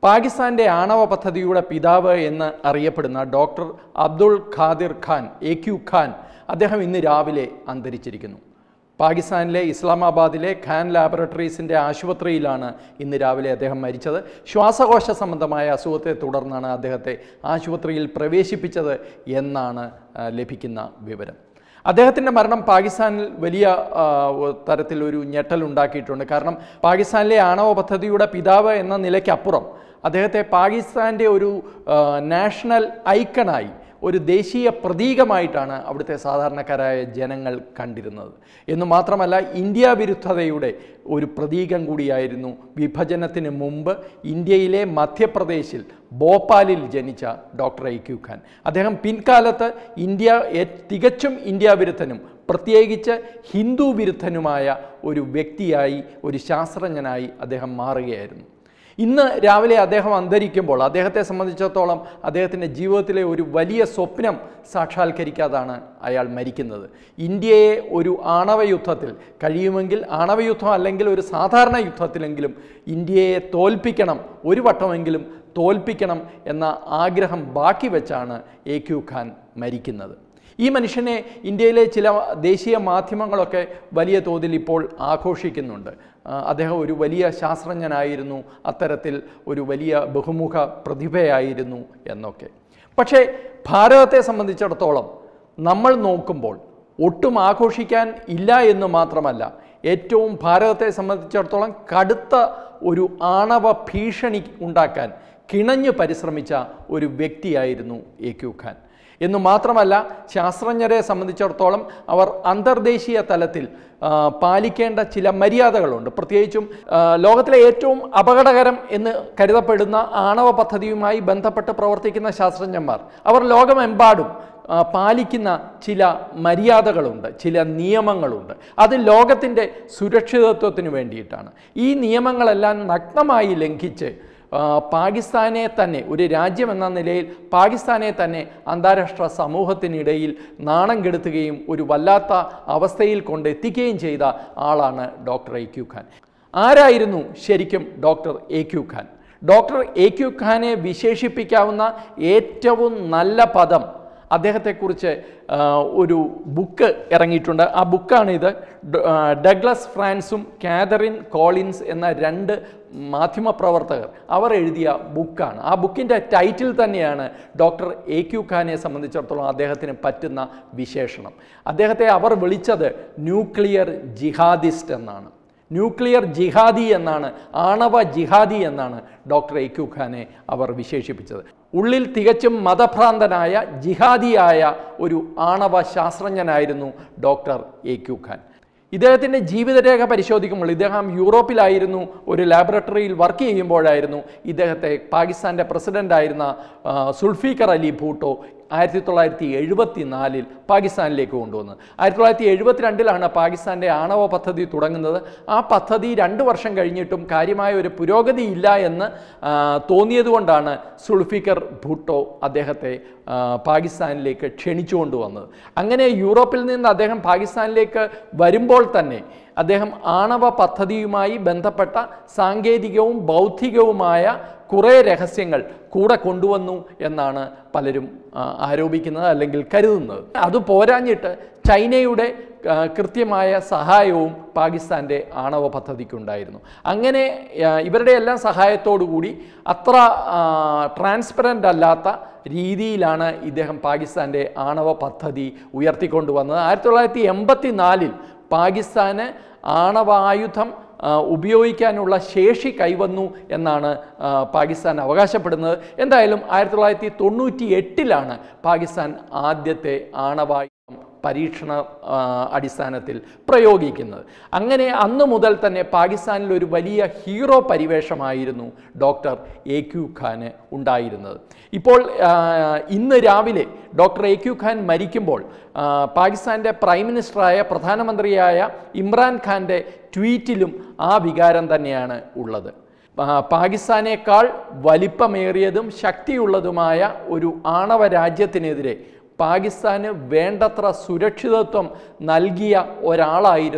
പാകിസ്ഥാന്റെ ആണവ പദ്ധതിയുടെ പിതാവ് എന്ന് അറിയപ്പെടുന്ന doctor Abdul Qadeer Khan A Q Khan അദ്ദേഹം ഇന്ന് രാവിലെ അന്തരിച്ചിരിക്കുന്നു പാകിസ്ഥാനിലെ ഇസ്ലാമാബാദിലെ ഖാൻ ലാബറട്ടറീസിൻ്റെ ആശുപത്രിയിലാണ് ഇന്ന് രാവിലെ അദ്ദേഹം മരിച്ചത് ശ്വാസകോശ സംബന്ധമായ അസുഖത്തെ തുടർന്നാണ് അദ്ദേഹത്തെ ആശുപത്രിയിൽ പ്രവേശിപ്പിച്ചത് എന്നാണ് ആ, ലഭിക്കുന്ന വിവരം അദ്ദേഹത്തിൻ്റെ മരണം പാകിസ്ഥാനിൽ വലിയ ആ, തരത്തിൽ ഒരു ഞെട്ടലുണ്ടാക്കിയിട്ടുണ്ട് കാരണം പാകിസ്ഥാനിലെ ആണവ പദ്ധതിയുടെ പിതാവ് എന്ന നിലയ്ക്കപ്പുറം അദ്ദേഹത്തെ പാകിസ്ഥാൻ്റെ ഒരു ആ, നാഷണൽ ഐക്കണായി ഒരു ദേശീയ പ്രതീകമായിട്ടാണ് അവിടുത്തെ സാധാരണക്കാരായ ജനങ്ങൾ കണ്ടിരുന്നത് എന്ന് മാത്രമല്ല ഇന്ത്യ വിരുദ്ധതയുടെ ഒരു പ്രതീകം കൂടിയായിരുന്നു വിഭജനത്തിന് മുമ്പ് ഇന്ത്യയിലെ മധ്യപ്രദേശിൽ ഭോപ്പാലിൽ ജനിച്ച ഡോക്ടർ ഐ ക്യു ഖാൻ അദ്ദേഹം പിൻകാലത്ത് ഇന്ത്യ എ- തികച്ചും ഇന്ത്യ വിരുദ്ധനും പ്രത്യേകിച്ച് ഹിന്ദു വിരുദ്ധനുമായ ഒരു വ്യക്തിയായി ഒരു ശാസ്ത്രജ്ഞനായി അദ്ദേഹം മാറുകയായിരുന്നു ഇന്ന് രാവിലെ അദ്ദേഹം അന്തരിക്കുമ്പോൾ അദ്ദേഹത്തെ സംബന്ധിച്ചിടത്തോളം അദ്ദേഹത്തിൻ്റെ ജീവിതത്തിലെ ഒരു വലിയ സ്വപ്നം സാക്ഷാത്കരിക്കാതാണ് അയാൾ മരിക്കുന്നത് ഇന്ത്യയെ ഒരു ആണവ യുദ്ധത്തിൽ കഴിയുമെങ്കിൽ ആണവ യുദ്ധം അല്ലെങ്കിൽ ഒരു സാധാരണ യുദ്ധത്തിലെങ്കിലും ഇന്ത്യയെ തോൽപ്പിക്കണം ഒരു വട്ടമെങ്കിലും തോൽപ്പിക്കണം എന്ന ആഗ്രഹം ബാക്കി വെച്ചാണ് എ ക്യു ഖാൻ മരിക്കുന്നത് ഈ മനുഷ്യനെ ഇന്ത്യയിലെ ചില ദേശീയ മാധ്യമങ്ങളൊക്കെ വലിയ തോതിൽ ഇപ്പോൾ ആഘോഷിക്കുന്നുണ്ട് ആ, അദ്ദേഹം ഒരു വലിയ ശാസ്ത്രജ്ഞനായിരുന്നു അത്തരത്തിൽ ഒരു വലിയ ബഹുമുഖ പ്രതിഭയായിരുന്നു എന്നൊക്കെ പക്ഷേ ഭാരതത്തെ സംബന്ധിച്ചിടത്തോളം നമ്മൾ നോക്കുമ്പോൾ ഒട്ടും ആഘോഷിക്കാൻ ഇല്ല എന്ന് മാത്രമല്ല ഏറ്റവും ഭാരതത്തെ സംബന്ധിച്ചിടത്തോളം കടുത്ത ഒരു ആണവ ഭീഷണി ഉണ്ടാക്കാൻ കിണഞ്ഞു പരിശ്രമിച്ച ഒരു വ്യക്തിയായിരുന്നു എ ക്യു ഖാൻ എന്നു മാത്രമല്ല ശാസ്ത്രജ്ഞരെ സംബന്ധിച്ചിടത്തോളം അവർ അന്തർദേശീയ തലത്തിൽ ആ, പാലിക്കേണ്ട ചില മര്യാദകളുണ്ട് പ്രത്യേകിച്ചും ആ, ലോകത്തിലെ ഏറ്റവും അപകടകരം എന്ന് കരുതപ്പെടുന്ന ആണവ പദ്ധതിയുമായി ബന്ധപ്പെട്ട് പ്രവർത്തിക്കുന്ന ശാസ്ത്രജ്ഞന്മാർ അവർ ലോകമെമ്പാടും ആ, പാലിക്കുന്ന ചില മര്യാദകളുണ്ട് ചില നിയമങ്ങളുണ്ട് അത് ലോകത്തിൻ്റെ സുരക്ഷിതത്വത്തിന് വേണ്ടിയിട്ടാണ് ഈ നിയമങ്ങളെല്ലാം നഗ്നമായി ലംഘിച്ച് ആ, പാകിസ്ഥാനെ തന്നെ ഒരു രാജ്യം എന്ന നിലയിൽ പാകിസ്ഥാനെ തന്നെ അന്താരാഷ്ട്ര സമൂഹത്തിനിടയിൽ നാണം കെടുത്തുകയും ഒരു വല്ലാത്ത അവസ്ഥയിൽ കൊണ്ടെത്തിക്കുകയും ചെയ്ത ആളാണ് ഡോക്ടർ എ ക്യു ഖാൻ ആരായിരുന്നു ശരിക്കും doctor A Q Khan doctor A Q ഖാനെ വിശേഷിപ്പിക്കാവുന്ന ഏറ്റവും നല്ല പദം അദ്ദേഹത്തെക്കുറിച്ച് ആ, ഒരു ബുക്ക് ഇറങ്ങിയിട്ടുണ്ട് ആ ബുക്കാണിത് ഡ- ആ, ഡഗ്ലസ് ഫ്രാൻസും കാതറിൻ കോളിൻസ് എന്ന രണ്ട് മാധ്യമപ്രവർത്തകർ അവർ എഴുതിയ ബുക്കാണ് ആ ബുക്കിൻ്റെ ടൈറ്റിൽ തന്നെയാണ് ഡോക്ടർ എ ക്യു ഖാനെ സംബന്ധിച്ചിടത്തോളം അദ്ദേഹത്തിന് പറ്റുന്ന വിശേഷണം അദ്ദേഹത്തെ അവർ വിളിച്ചത് ന്യൂക്ലിയർ ജിഹാദിസ്റ്റ് എന്നാണ് ന്യൂക്ലിയർ ജിഹാദി എന്നാണ് ആണവ ജിഹാദി എന്നാണ് ഡോക്ടർ എ ക്യു ഖാനെ അവർ വിശേഷിപ്പിച്ചത് ഉള്ളിൽ തികച്ചും മതഭ്രാന്തനായ ജിഹാദിയായ ഒരു ആണവ ശാസ്ത്രജ്ഞനായിരുന്നു ഡോക്ടർ എ ക്യു ഖാൻ ഇദ്ദേഹത്തിൻ്റെ ജീവിതരേഖ പരിശോധിക്കുമ്പോൾ ഇദ്ദേഹം യൂറോപ്പിലായിരുന്നു ഒരു ലാബറട്ടറിയിൽ വർക്ക് ചെയ്യുമ്പോഴായിരുന്നു ഇദ്ദേഹത്തെ പാകിസ്ഥാൻ്റെ പ്രസിഡൻ്റായിരുന്ന ആ, സുൾഫീഖർ അലി ഭൂട്ടോ ആയിരത്തി തൊള്ളായിരത്തി എഴുപത്തി നാലിൽ പാകിസ്ഥാനിലേക്ക് കൊണ്ടുവന്നത് ആയിരത്തി തൊള്ളായിരത്തി എഴുപത്തിരണ്ടിലാണ് പാകിസ്ഥാൻ്റെ ആണവ പദ്ധതി തുടങ്ങുന്നത് ആ പദ്ധതി രണ്ട് വർഷം കഴിഞ്ഞിട്ടും കാര്യമായ ഒരു പുരോഗതി ഇല്ല എന്ന് ആ, തോന്നിയതുകൊണ്ടാണ് സുൾഫിക്കർ ഭുട്ടോ അദ്ദേഹത്തെ ആ, പാകിസ്ഥാനിലേക്ക് ക്ഷണിച്ചുകൊണ്ട് വന്നത് അങ്ങനെ യൂറോപ്പിൽ നിന്ന് അദ്ദേഹം പാകിസ്ഥാനിലേക്ക് വരുമ്പോൾ തന്നെ അദ്ദേഹം ആണവ പദ്ധതിയുമായി ബന്ധപ്പെട്ട സാങ്കേതികവും ബൗദ്ധികവുമായ കുറേ രഹസ്യങ്ങൾ കൂടെ കൊണ്ടുവന്നു എന്നാണ് പലരും ആ, ആരോപിക്കുന്നത് അല്ലെങ്കിൽ കരുതുന്നത് അത് പോരാഞ്ഞിട്ട് ചൈനയുടെ ആ, കൃത്യമായ സഹായവും പാകിസ്ഥാൻ്റെ ആണവ പദ്ധതിക്കുണ്ടായിരുന്നു അങ്ങനെ ആ, ഇവരുടെ എല്ലാം സഹായത്തോടു കൂടി അത്ര ട്രാൻസ്പെറൻ്റ് അല്ലാത്ത രീതിയിലാണ് ഇദ്ദേഹം പാകിസ്ഥാൻ്റെ ആണവ പദ്ധതി ഉയർത്തിക്കൊണ്ടുവന്നത് ആയിരത്തി തൊള്ളായിരത്തി എൺപത്തി നാലിൽ പാകിസ്ഥാന് ആണവായുധം ആ, ഉപയോഗിക്കാനുള്ള ശേഷി കൈവന്നു എന്നാണ് ആ, പാകിസ്ഥാൻ അവകാശപ്പെടുന്നത് എന്തായാലും ആയിരത്തി തൊള്ളായിരത്തി തൊണ്ണൂറ്റി എട്ടിലാണ് പാകിസ്ഥാൻ ആദ്യത്തെ ആണവായുധം പരീക്ഷണ ആ, അടിസ്ഥാനത്തിൽ പ്രയോഗിക്കുന്നത് അങ്ങനെ അന്ന് മുതൽ തന്നെ പാകിസ്ഥാനിൽ ഒരു വലിയ ഹീറോ പരിവേഷമായിരുന്നു ഡോക്ടർ എ ക്യു ഖാന് ഉണ്ടായിരുന്നത് ഇപ്പോൾ ആ, ഇന്ന് രാവിലെ ഡോക്ടർ എ ക്യു ഖാൻ മരിക്കുമ്പോൾ ആ, പാകിസ്ഥാൻ്റെ പ്രൈം മിനിസ്റ്ററായ പ്രധാനമന്ത്രിയായ ഇമ്രാൻ ഖാൻ്റെ ട്വീറ്റിലും ആ വികാരം തന്നെയാണ് ഉള്ളത് പാ- പാകിസ്ഥാനേക്കാൾ വലിപ്പമേറിയതും ശക്തിയുള്ളതുമായ ഒരു ആണവ രാജ്യത്തിനെതിരെ പാകിസ്ഥാന് വേണ്ടത്ര സുരക്ഷിതത്വം നൽകിയ ഒരാളായിരുന്നു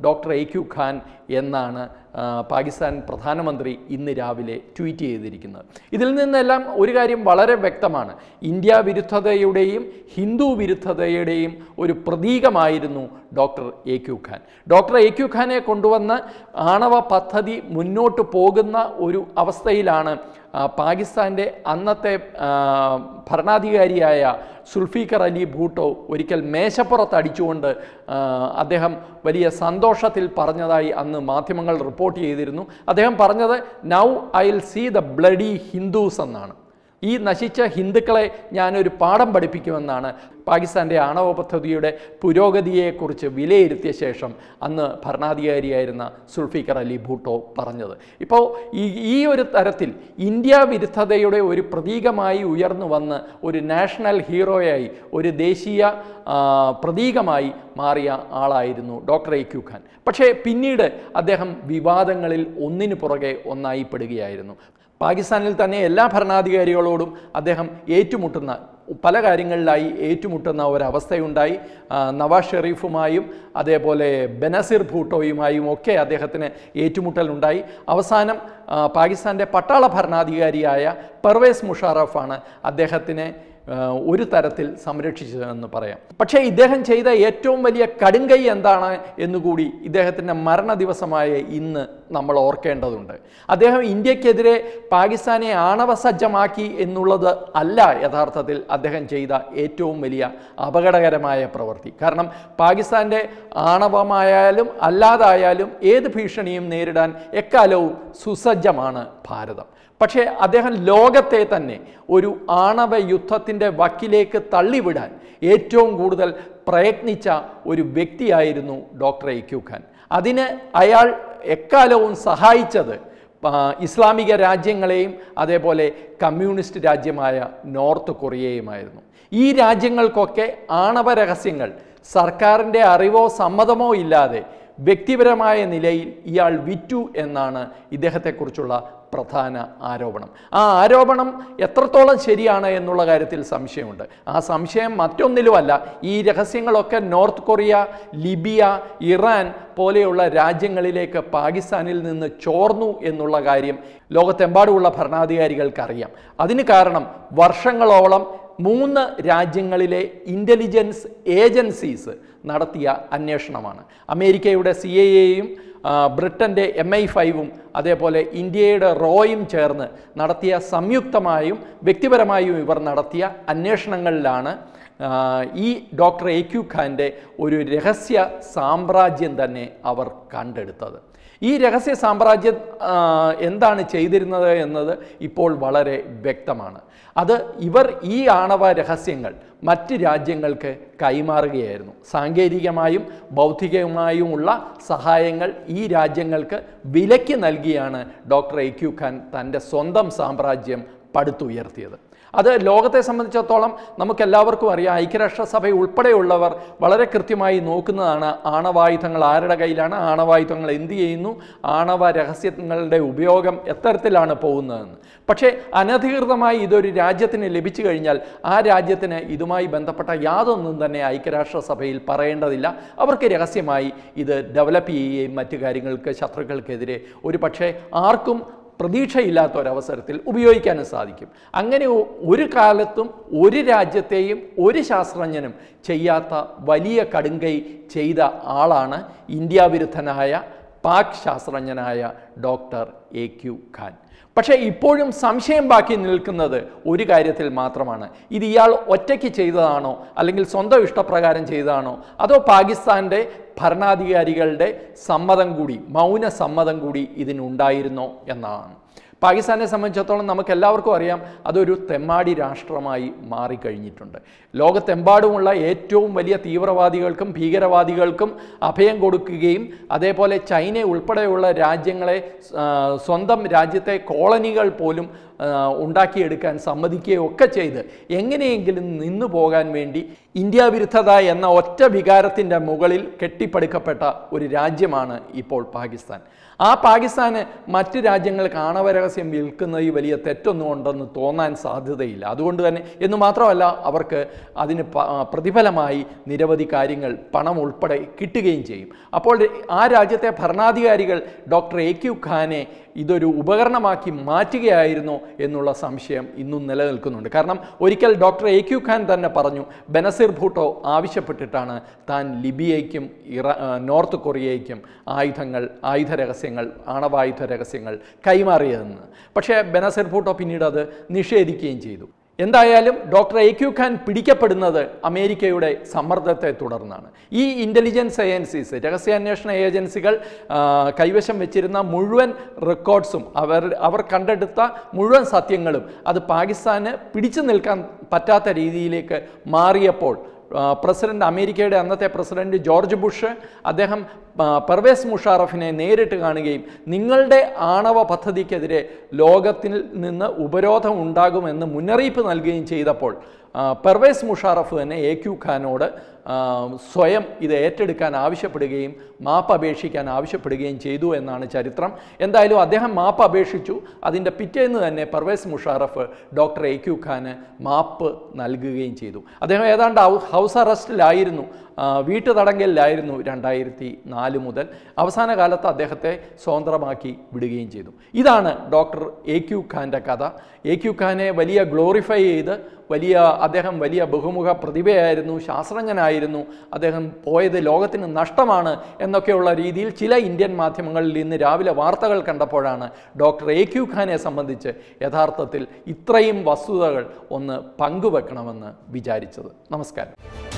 ഡോക്ടർ എ ക്യു ഖാൻ എന്നാണ് ആ, പാകിസ്ഥാൻ പ്രധാനമന്ത്രി ഇന്ന് രാവിലെ ട്വീറ്റ് ചെയ്തിരിക്കുന്നത് ഇതിൽ നിന്നെല്ലാം ഒരു കാര്യം വളരെ വ്യക്തമാണ് ഇന്ത്യ വിരുദ്ധതയുടെയും ഹിന്ദു വിരുദ്ധതയുടെയും ഒരു പ്രതീകമായിരുന്നു doctor A Q Khan doctor A Q ഖാനെ കൊണ്ടുവന്ന് ആണവ പദ്ധതി മുന്നോട്ട് പോകുന്ന ഒരു അവസ്ഥയിലാണ് ആ, പാകിസ്ഥാൻ്റെ അന്നത്തെ ആ, ഭരണാധികാരിയായ സുൽഫീഖർ അലി ഭൂട്ടോ ഒരിക്കൽ മേശപ്പുറത്ത് അടിച്ചുകൊണ്ട് ആ, അദ്ദേഹം വലിയ സന്തോഷത്തിൽ പറഞ്ഞതായി അന്ന് മാധ്യമങ്ങൾ റിപ്പോർട്ട് ചെയ്തിരുന്നു അദ്ദേഹം പറഞ്ഞത് now I will see the bloody Hindus എന്നാണ് ഈ നശിച്ച ഹിന്ദുക്കളെ ഞാനൊരു പാഠം പഠിപ്പിക്കുമെന്നാണ് പാകിസ്ഥാൻ്റെ ആണവ പദ്ധതിയുടെ പുരോഗതിയെക്കുറിച്ച് വിലയിരുത്തിയ ശേഷം അന്ന് ഭരണാധികാരിയായിരുന്ന സുൽഫിക്കർ അലി ഭൂട്ടോ പറഞ്ഞത് ഇപ്പോൾ ഈ ഈ ഒരു തരത്തിൽ ഇന്ത്യ വിരുദ്ധതയുടെ ഒരു പ്രതീകമായി ഉയർന്നു വന്ന് ഒരു നാഷണൽ ഹീറോയായി ഒരു ദേശീയ ആ, പ്രതീകമായി മാറിയ ആളായിരുന്നു ഡോക്ടർ എ ക്യു ഖാൻ പക്ഷേ പിന്നീട് അദ്ദേഹം വിവാദങ്ങളിൽ ഒന്നിനു പുറകെ ഒന്നായി പെടുകയായിരുന്നു പാകിസ്ഥാനിൽ തന്നെ എല്ലാ ഭരണാധികാരികളോടും അദ്ദേഹം ഏറ്റുമുട്ടുന്ന പല കാര്യങ്ങളിലായി ഏറ്റുമുട്ടുന്ന ഒരവസ്ഥയുണ്ടായി ആ, നവാസ് ഷെറീഫുമായും അതേപോലെ ബനസിർ ഭൂട്ടോയുമായും ഒക്കെ അദ്ദേഹത്തിന് ഏറ്റുമുട്ടലുണ്ടായി അവസാനം ആ, പാകിസ്ഥാൻ്റെ പട്ടാള ഭരണാധികാരിയായ പർവേസ് മുഷാറഫാണ് അദ്ദേഹത്തിനെ ആ, ഒരു തരത്തിൽ സംരക്ഷിച്ചതെന്ന് പറയാം പക്ഷേ ഇദ്ദേഹം ചെയ്ത ഏറ്റവും വലിയ കടുങ്കൈ എന്താണ് എന്നുകൂടി ഇദ്ദേഹത്തിൻ്റെ മരണ ദിവസമായ ഇന്ന് നമ്മൾ ഓർക്കേണ്ടതുണ്ട് അദ്ദേഹം ഇന്ത്യക്കെതിരെ പാകിസ്ഥാനെ ആണവസജ്ജമാക്കി എന്നുള്ളത് അല്ല യഥാർത്ഥത്തിൽ അദ്ദേഹം ചെയ്ത ഏറ്റവും വലിയ അപകടകരമായ പ്രവൃത്തി കാരണം പാകിസ്ഥാൻ്റെ ആണവമായാലും അല്ലാതായാലും ഏത് ഭീഷണിയും നേരിടാൻ എക്കാലവും സുസജ്ജമാണ് ഭാരതം പക്ഷേ അദ്ദേഹം ലോകത്തെ തന്നെ ഒരു ആണവ യുദ്ധത്തിൻ്റെ വക്കിലേക്ക് തള്ളിവിടാൻ ഏറ്റവും കൂടുതൽ പ്രയത്നിച്ച ഒരു വ്യക്തിയായിരുന്നു ഡോക്ടർ എ ക്യു ഖാൻ അതിന് അയാൾ എക്കാലവും സഹായിച്ചത് ആ, ഇസ്ലാമിക രാജ്യങ്ങളെയും അതേപോലെ കമ്മ്യൂണിസ്റ്റ് രാജ്യമായ നോർത്ത് കൊറിയയുമായിരുന്നു ഈ രാജ്യങ്ങൾക്കൊക്കെ ആണവ രഹസ്യങ്ങൾ സർക്കാരിൻ്റെ അറിവോ സമ്മതമോ ഇല്ലാതെ വ്യക്തിപരമായ നിലയിൽ ഇയാൾ വിറ്റു എന്നാണ് ഇദ്ദേഹത്തെക്കുറിച്ചുള്ള പ്രധാന ആരോപണം ആ ആരോപണം എത്രത്തോളം ശരിയാണ് എന്നുള്ള കാര്യത്തിൽ സംശയമുണ്ട് ആ സംശയം മറ്റൊന്നിലുമല്ല ഈ രഹസ്യങ്ങളൊക്കെ നോർത്ത് കൊറിയ ലിബിയ ഇറാൻ പോലെയുള്ള രാജ്യങ്ങളിലേക്ക് പാകിസ്ഥാനിൽ നിന്ന് ചോർന്നു എന്നുള്ള കാര്യം ലോകത്തെമ്പാടുമുള്ള ഭരണാധികാരികൾക്കറിയാം അതിന് കാരണം വർഷങ്ങളോളം മൂന്ന് രാജ്യങ്ങളിലെ ഇൻ്റലിജൻസ് ഏജൻസീസ് നടത്തിയ അന്വേഷണമാണ് അമേരിക്കയുടെ സി ഐ എയും ബ്രിട്ടൻ്റെ എം ഐ ഫൈവും അതേപോലെ ഇന്ത്യയുടെ റോയും ചേർന്ന് നടത്തിയ സംയുക്തമായും വ്യക്തിപരമായും ഇവർ നടത്തിയ അന്വേഷണങ്ങളിലാണ് ആ, ഈ ഡോക്ടർ എ ക്യു ഖാൻ്റെ ഒരു രഹസ്യ സാമ്രാജ്യം തന്നെ അവർ കണ്ടെടുത്തത് ഈ രഹസ്യ സാമ്രാജ്യം ആ, എന്താണ് ചെയ്തിരുന്നത് എന്നത് ഇപ്പോൾ വളരെ വ്യക്തമാണ് അത് ഇവർ ഈ ആണവ രഹസ്യങ്ങൾ മറ്റ് രാജ്യങ്ങൾക്ക് കൈമാറുകയായിരുന്നു സാങ്കേതികമായും ബൗദ്ധികമായുമുള്ള സഹായങ്ങൾ ഈ രാജ്യങ്ങൾക്ക് വിലയ്ക്ക് നൽകിയാണ് ഡോക്ടർ എ ക്യു ഖാൻ തൻ്റെ സ്വന്തം സാമ്രാജ്യം പടുത്തുയർത്തിയത് അത് ലോകത്തെ സംബന്ധിച്ചിടത്തോളം നമുക്കെല്ലാവർക്കും അറിയാം ഐക്യരാഷ്ട്രസഭ ഉൾപ്പെടെയുള്ളവർ വളരെ കൃത്യമായി നോക്കുന്നതാണ് ആണവായുധങ്ങൾ ആരുടെ കയ്യിലാണ് ആണവായുധങ്ങൾ എന്ത് ചെയ്യുന്നു ആണവ രഹസ്യങ്ങളുടെ ഉപയോഗം എത്തരത്തിലാണ് പോകുന്നതെന്ന് പക്ഷേ അനധികൃതമായി ഇതൊരു രാജ്യത്തിന് ലഭിച്ചു കഴിഞ്ഞാൽ ആ രാജ്യത്തിന് ഇതുമായി ബന്ധപ്പെട്ട യാതൊന്നും തന്നെ ഐക്യരാഷ്ട്രസഭയിൽ പറയേണ്ടതില്ല അവർക്ക് രഹസ്യമായി ഇത് ഡെവലപ്പ് ചെയ്യുകയും മറ്റു കാര്യങ്ങൾക്ക് ശത്രുക്കൾക്കെതിരെ ഒരു പക്ഷേ ആർക്കും പ്രതീക്ഷയില്ലാത്ത ഒരവസരത്തിൽ ഉപയോഗിക്കാനും സാധിക്കും അങ്ങനെ ഒ- ഒരു കാലത്തും ഒരു രാജ്യത്തെയും ഒരു ശാസ്ത്രജ്ഞനും ചെയ്യാത്ത വലിയ കടുങ്കൈ ചെയ്ത ആളാണ് ഇന്ത്യ വിരുദ്ധനായ പാക് ശാസ്ത്രജ്ഞനായ ഡോക്ടർ എ ക്യു ഖാൻ പക്ഷേ ഇപ്പോഴും സംശയം ബാക്കി നിൽക്കുന്നത് ഒരു കാര്യത്തിൽ മാത്രമാണ് ഇത് ഇയാൾ ഒറ്റയ്ക്ക് ചെയ്തതാണോ അല്ലെങ്കിൽ സ്വന്തം ഇഷ്ടപ്രകാരം ചെയ്തതാണോ അതോ പാകിസ്ഥാൻ്റെ ഭരണാധികാരികളുടെ സമ്മതം കൂടി മൗന സമ്മതം കൂടി ഇതിനുണ്ടായിരുന്നോ എന്നതാണ് പാകിസ്ഥാനെ സംബന്ധിച്ചിടത്തോളം നമുക്ക് എല്ലാവർക്കും അറിയാം അതൊരു തെമ്മാടി രാഷ്ട്രമായി മാറിക്കഴിഞ്ഞിട്ടുണ്ട് ലോകത്തെമ്പാടുമുള്ള ഏറ്റവും വലിയ തീവ്രവാദികൾക്കും ഭീകരവാദികൾക്കും അഭയം കൊടുക്കുകയും അതേപോലെ ചൈന ഉൾപ്പെടെയുള്ള രാജ്യങ്ങളെ ആ, സ്വന്തം രാജ്യത്തെ കോളനികൾ പോലും ആ, ഉണ്ടാക്കിയെടുക്കാൻ സമ്മതിക്കുകയും ഒക്കെ ചെയ്ത് എങ്ങനെയെങ്കിലും നിന്നു പോകാൻ വേണ്ടി ഇന്ത്യ വിരുദ്ധത എന്ന ഒറ്റ വികാരത്തിൻ്റെ മുകളിൽ കെട്ടിപ്പടുക്കപ്പെട്ട ഒരു രാജ്യമാണ് ഇപ്പോൾ പാകിസ്ഥാൻ ആ പാകിസ്ഥാന് മറ്റ് രാജ്യങ്ങൾക്ക് ആണവ രഹസ്യം രഹസ്യം വിൽക്കുന്നതിൽ വലിയ തെറ്റൊന്നും ഉണ്ടെന്ന് തോന്നാൻ സാധ്യതയില്ല അതുകൊണ്ട് തന്നെ എന്ന് മാത്രമല്ല അവർക്ക് അതിന് പ- ആ, പ്രതിഫലമായി നിരവധി കാര്യങ്ങൾ പണം ഉൾപ്പെടെ കിട്ടുകയും ചെയ്യും അപ്പോൾ ആ രാജ്യത്തെ ഭരണാധികാരികൾ ഡോക്ടർ എ ക്യു ഖാനെ ഇതൊരു ഉപകരണമാക്കി മാറ്റുകയായിരുന്നോ എന്നുള്ള സംശയം ഇന്നും നിലനിൽക്കുന്നുണ്ട് കാരണം ഒരിക്കൽ ഡോക്ടർ എ ക്യു ഖാൻ തന്നെ പറഞ്ഞു ബനസിർ ഭൂട്ടോ ആവശ്യപ്പെട്ടിട്ടാണ് താൻ ലിബിയയ്ക്കും ഇറ ആ, നോർത്ത് കൊറിയയ്ക്കും ആയുധങ്ങൾ ആയുധ രഹസ്യങ്ങൾ ആണവായുധ രഹസ്യങ്ങൾ കൈമാറിയതെന്ന് പക്ഷേ ബനസിർ ഭൂട്ടോ പിന്നീട് അത് നിഷേധിക്കുകയും ചെയ്തു എന്തായാലും ഡോക്ടർ എ ക്യു ഖാൻ പിടിക്കപ്പെടുന്നത് അമേരിക്കയുടെ സമ്മർദ്ദത്തെ തുടർന്നാണ് ഈ ഇൻ്റലിജൻസ് ഏജൻസീസ് രഹസ്യാന്വേഷണ ഏജൻസികൾ ആ, കൈവശം വെച്ചിരുന്ന മുഴുവൻ റെക്കോർഡ്സും അവർ അവർ കണ്ടെടുത്ത മുഴുവൻ സത്യങ്ങളും അത് പാകിസ്ഥാന് പിടിച്ചു നിൽക്കാൻ പറ്റാത്ത രീതിയിലേക്ക് മാറിയപ്പോൾ ആ, പ്രസിഡന്റ് അമേരിക്കയുടെ അന്നത്തെ പ്രസിഡന്റ് ജോർജ് ബുഷ് അദ്ദേഹം ആ, പർവേസ് മുഷാറഫിനെ നേരിട്ട് കാണുകയും നിങ്ങളുടെ ആണവ പദ്ധതിക്കെതിരെ ലോകത്തിൽ നിന്ന് ഉപരോധം ഉണ്ടാകുമെന്ന് മുന്നറിയിപ്പ് നൽകുകയും ചെയ്തപ്പോൾ ആ, പർവേസ് മുഷാറഫ് തന്നെ എ ക്യു ഖാനോട് ആ, സ്വയം ഇത് ഏറ്റെടുക്കാൻ ആവശ്യപ്പെടുകയും മാപ്പ് അപേക്ഷിക്കാൻ ആവശ്യപ്പെടുകയും ചെയ്തു എന്നാണ് ചരിത്രം എന്തായാലും അദ്ദേഹം മാപ്പ് അപേക്ഷിച്ചു അതിൻ്റെ പിറ്റേന്ന് തന്നെ Pervez Musharraf doctor A Q ഖാന് മാപ്പ് നൽകുകയും ചെയ്തു അദ്ദേഹം ഏതാണ്ട് ഹൗ- ഹൗസ് അറസ്റ്റിലായിരുന്നു ആ, വീട്ടുതടങ്കലിലായിരുന്നു രണ്ടായിരത്തി നാല് മുതൽ അവസാന കാലത്ത് അദ്ദേഹത്തെ സ്വതന്ത്രമാക്കി വിടുകയും ചെയ്തു ഇതാണ് ഡോക്ടർ എ ക്യു ഖാൻ്റെ കഥ എ ക്യു ഖാനെ വലിയ ഗ്ലോറിഫൈ ചെയ്ത് വലിയ അദ്ദേഹം വലിയ ബഹുമുഖ പ്രതിഭയായിരുന്നു ശാസ്ത്രജ്ഞനായിരുന്നു അദ്ദേഹം പോയത് ലോകത്തിന് നഷ്ടമാണ് എന്നൊക്കെയുള്ള രീതിയിൽ ചില ഇന്ത്യൻ മാധ്യമങ്ങളിൽ ഇന്ന് രാവിലെ വാർത്തകൾ കണ്ടപ്പോഴാണ് ഡോക്ടർ എ ക്യു ഖാനെ സംബന്ധിച്ച് യഥാർത്ഥത്തിൽ ഇത്രയും വസ്തുതകൾ ഒന്ന് പങ്കുവെക്കണമെന്ന് വിചാരിച്ചത് നമസ്കാരം